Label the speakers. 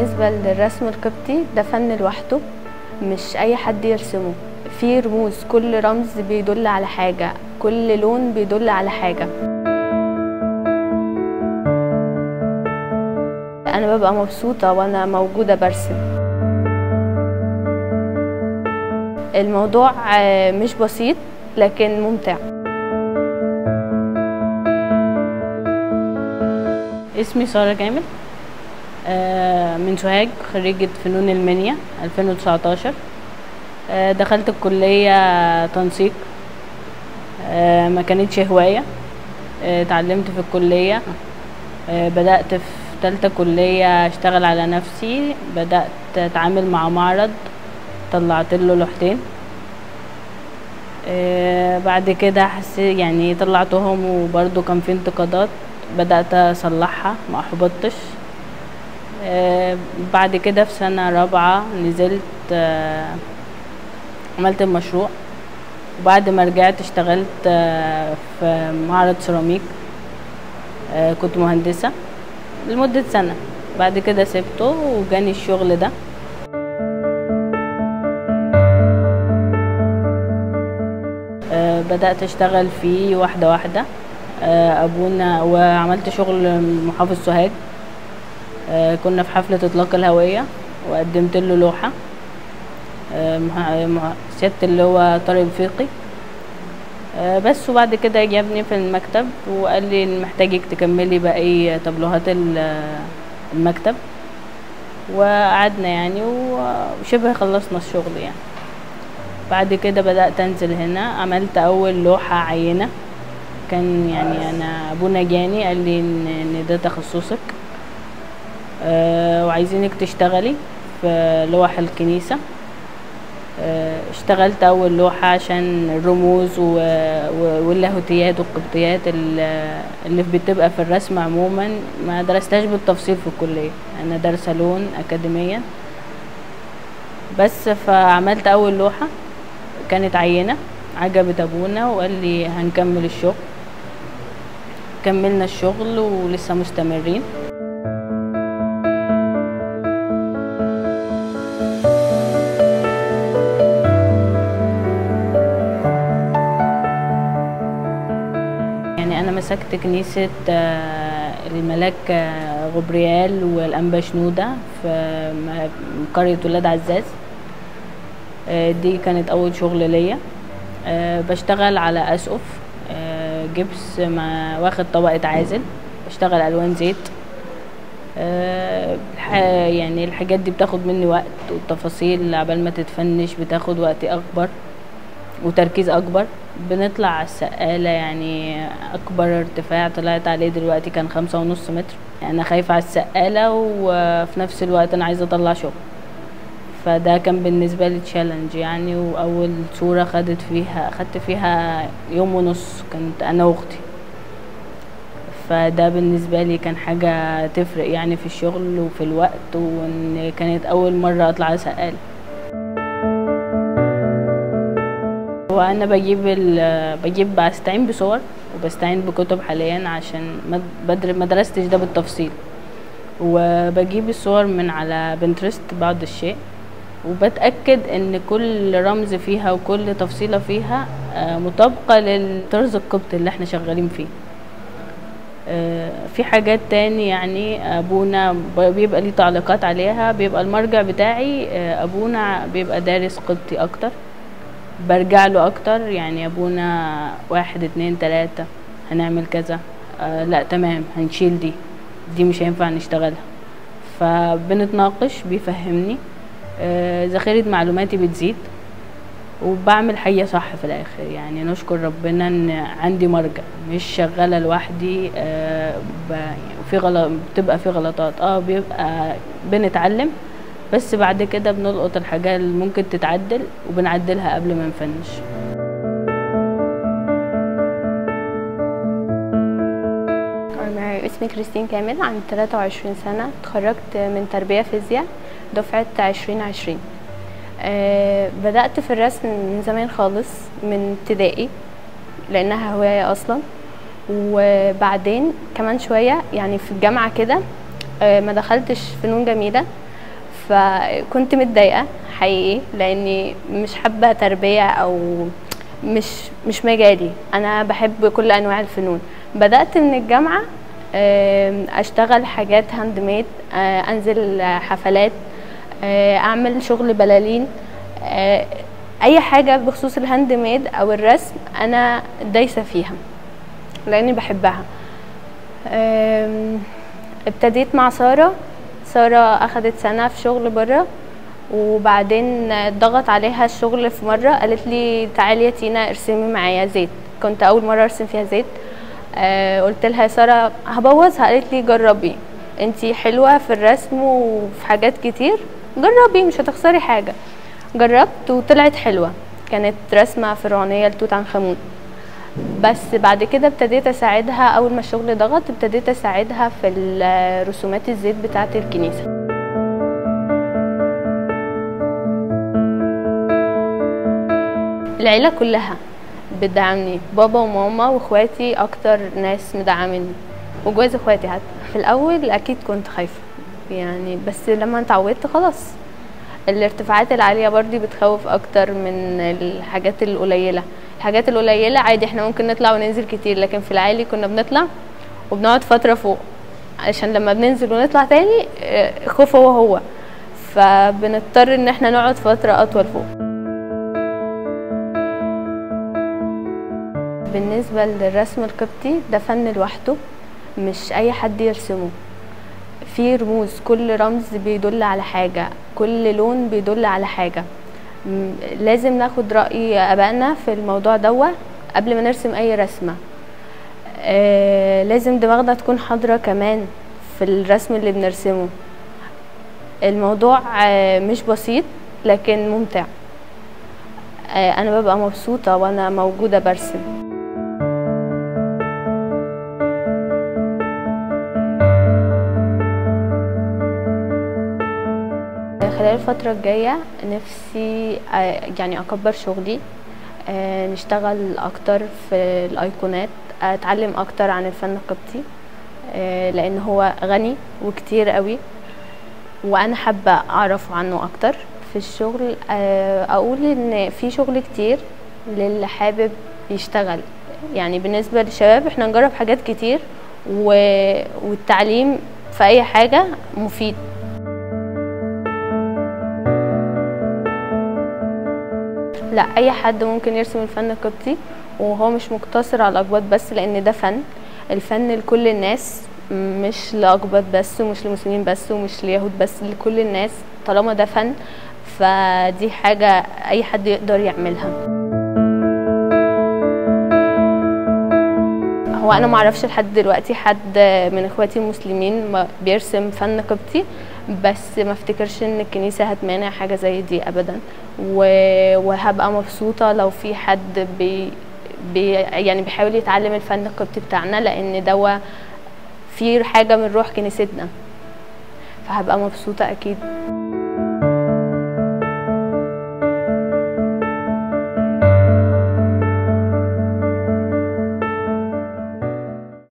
Speaker 1: بالنسبة للرسم القبطي ده فن لوحده مش أي حد يرسمه في رموز كل رمز بيدل على حاجة كل لون بيدل على حاجة أنا ببقى مبسوطة وأنا موجودة برسم الموضوع آه، مش بسيط لكن ممتع
Speaker 2: اسمي سارة كامل آه، من سوهاج خريجة فنون المنيا 2019 آه، دخلت الكلية تنسيق آه، ما كانتش هواية آه، اتعلمت في الكلية آه، بدأت في تالتة كلية اشتغل على نفسي بدأت اتعامل مع معرض طلعت له لوحتين آه، بعد كده حسيت يعني طلعتهم وبرضه كان في انتقادات بدأت أصلحها ما أحبطتش آه، بعد كده في سنة رابعة نزلت آه، عملت المشروع وبعد ما رجعت اشتغلت آه، في معرض سيراميك آه، كنت مهندسة لمدة سنة بعد كده سبته وجاني الشغل ده آه، بدأت أشتغل فيه واحدة واحدة آه، أبونا وعملت شغل محافظ سوهاج آه، كنا في حفلة إطلاق الهوية وقدمت له لوحة آه، مح- مح- سيادة اللي هو طارق الفيقي آه، بس وبعد كده جابني في المكتب وقال لي محتاجك تكملي باقي طبلوهات ال- المكتب وقعدنا يعني و- وشبه خلصنا الشغل يعني بعد كده بدأت أنزل هنا عملت أول لوحة عينة كان يعني أنا أبونا جاني قال لي إن إن ده تخصصك آه، وعايزينك تشتغلي في لوح الكنيسة آه، اشتغلت أول لوحة عشان الرموز و- و- واللاهوتيات والقبطيات ال- اللي بتبقى في الرسم عموما ما درستهاش بالتفصيل في الكلية أنا دارسة لون أكاديميا بس فعملت أول لوحة كانت عينة عجبت أبونا وقال لي هنكمل الشغل كملنا الشغل ولسه مستمرين يعني أنا مسكت كنيسة آه، الملاك آه، غبريال والأنبا شنودة في م- قرية ولاد عزاز آه، دي كانت أول شغل ليا آه، بشتغل على أسقف آه، جبس مع واخد طبقة عازل بشتغل ألوان زيت آه، الح- يعني الحاجات دي بتاخد مني وقت والتفاصيل عبال ما تتفنش بتاخد وقت أكبر وتركيز أكبر بنطلع على السقالة يعني أكبر ارتفاع طلعت عليه دلوقتي كان خمسة ونص متر يعني أنا خايفة على السقالة وفي نفس الوقت أنا عايزة أطلع شغل فده كان بالنسبة لي تشالنج يعني وأول صورة خدت فيها خدت فيها يوم ونص كنت أنا وأختي فده بالنسبة لي كان حاجة تفرق يعني في الشغل وفي الوقت وإن كانت أول مرة أطلع على سقالة وانا بجيب ال- بجيب بستعين بصور وبستعين بكتب حاليا عشان ما بدر ما درستش ده بالتفصيل وبجيب الصور من على بنترست بعض الشيء وبتأكد ان كل رمز فيها وكل تفصيلة فيها آه، مطابقة للطرز القبطي اللي احنا شغالين فيه آه، في حاجات تاني يعني ابونا ب- بيبقى ليه تعليقات عليها بيبقى المرجع بتاعي آه، ابونا بيبقى دارس قبطي اكتر برجع له اكتر يعني ابونا واحد اتنين تلاتة هنعمل كذا آه لا تمام هنشيل دي دي مش هينفع نشتغلها فبنتناقش بيفهمني آه ذخيرة معلوماتي بتزيد وبعمل حاجة صح في الآخر يعني نشكر ربنا إن عندي مرجع مش شغالة لوحدي آه ب- في غلط بتبقى في غلطات اه بيبقى بنتعلم بس بعد كده بنلقط الحاجات اللي ممكن تتعدل وبنعدلها قبل ما نفنش
Speaker 1: أنا اسمي كريستين كامل عندي 23 سنة اتخرجت من تربية فيزياء دفعة 2020 أه بدأت في الرسم من زمان خالص من ابتدائي لأنها هواية أصلا وبعدين كمان شوية يعني في الجامعة كده أه ما دخلتش فنون جميلة فكنت متضايقه حقيقي لاني مش حابه تربيه او مش مش مجالي انا بحب كل انواع الفنون بدات من الجامعه آم، اشتغل حاجات هاند ميد آه، انزل حفلات آه، اعمل شغل بلالين آه، اي حاجه بخصوص الهاند ميد او الرسم انا دايسه فيها لاني بحبها آم، ابتديت مع ساره ساره اخدت سنه في شغل بره وبعدين ضغط عليها الشغل في مره قالت لي تعالي يا تينا ارسمي معايا زيت كنت اول مره ارسم فيها زيت آه قلت لها يا ساره هبوظها قالت لي جربي انتي حلوه في الرسم وفي حاجات كتير جربي مش هتخسري حاجه جربت وطلعت حلوه كانت رسمه فرعونيه لتوت عنخ امون بس بعد كده ابتديت اساعدها اول ما الشغل ضغط ابتديت اساعدها في ال- رسومات الزيت بتاعه الكنيسه العيله كلها بتدعمني بابا وماما واخواتي اكتر ناس مدعميني وجواز اخواتي حتى في الاول اكيد كنت خايفه يعني بس لما اتعودت خلاص الارتفاعات العاليه برضي بتخوف اكتر من الحاجات القليله الحاجات القليله عادي احنا ممكن نطلع وننزل كتير لكن في العالي كنا بنطلع وبنقعد فتره فوق عشان لما بننزل ونطلع تاني آه، الخوف هو هو فبنضطر ان احنا نقعد فتره اطول فوق بالنسبة للرسم القبطي ده فن لوحده مش أي حد يرسمه في رموز كل رمز بيدل على حاجة كل لون بيدل على حاجة م- لازم ناخد رأي أبائنا في الموضوع دوا قبل ما نرسم أي رسمة آه لازم دماغنا تكون حاضرة كمان في الرسم اللي بنرسمه الموضوع آه مش بسيط لكن ممتع آه أنا ببقى مبسوطة وأنا موجودة برسم خلال الفترة الجاية نفسي آه، يعني أكبر شغلي آه، نشتغل أكتر في الأيقونات أتعلم أكتر عن الفن القبطي آه، لأن هو غني وكتير قوي وأنا حابة أعرف عنه أكتر في الشغل آه، أقول إن في شغل كتير للي حابب يشتغل يعني بالنسبة للشباب احنا نجرب حاجات كتير و... والتعليم في أي حاجة مفيد لا اي حد ممكن يرسم الفن القبطي وهو مش مقتصر على الاقباط بس لان ده فن الفن لكل الناس مش لاقباط بس ومش لمسلمين بس ومش ليهود بس لكل الناس طالما ده فن فدي حاجة اي حد يقدر يعملها هو انا معرفش لحد دلوقتي حد من اخواتي المسلمين ما بيرسم فن قبطي بس ما افتكرش ان الكنيسه هتمانع حاجه زي دي ابدا و- وهبقى مبسوطه لو في حد بي بي يعني بيحاول يتعلم الفن القبطي بتاعنا لان دوا في حاجه من روح كنيستنا فهبقى مبسوطه اكيد